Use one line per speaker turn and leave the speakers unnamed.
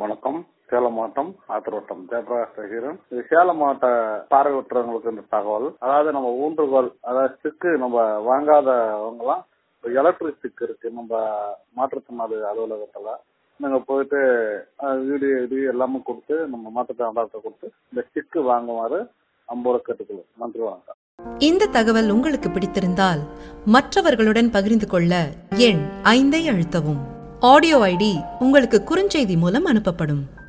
வணக்கம் சேலம் மாவட்டம் ஆத்திரோட்டம் ஜெயபிரகாஷ் ரஹீரன் இது சேலம் மாவட்ட பார்வையற்றவங்களுக்கு இந்த தகவல் அதாவது நம்ம ஊன்றுகோல் அதாவது சிக்கு நம்ம வாங்காதவங்கலாம் எலக்ட்ரிக் சிக் இருக்கு நம்ம மாற்றுத்திறனாளி அலுவலகத்துல நாங்க போயிட்டு வீடியோ வீடியோ எல்லாமே கொடுத்து நம்ம மாற்றுத்திறனாளத்தை கொடுத்து இந்த சிக்கு வாங்குமாறு அம்போட கேட்டுக்கொள்ளும் நன்றி வணக்கம்
இந்த தகவல் உங்களுக்கு பிடித்திருந்தால் மற்றவர்களுடன் பகிர்ந்து கொள்ள எண் ஐந்தை அழுத்தவும் ஆடியோ ஐடி உங்களுக்கு குறுஞ்செய்தி மூலம் அனுப்பப்படும்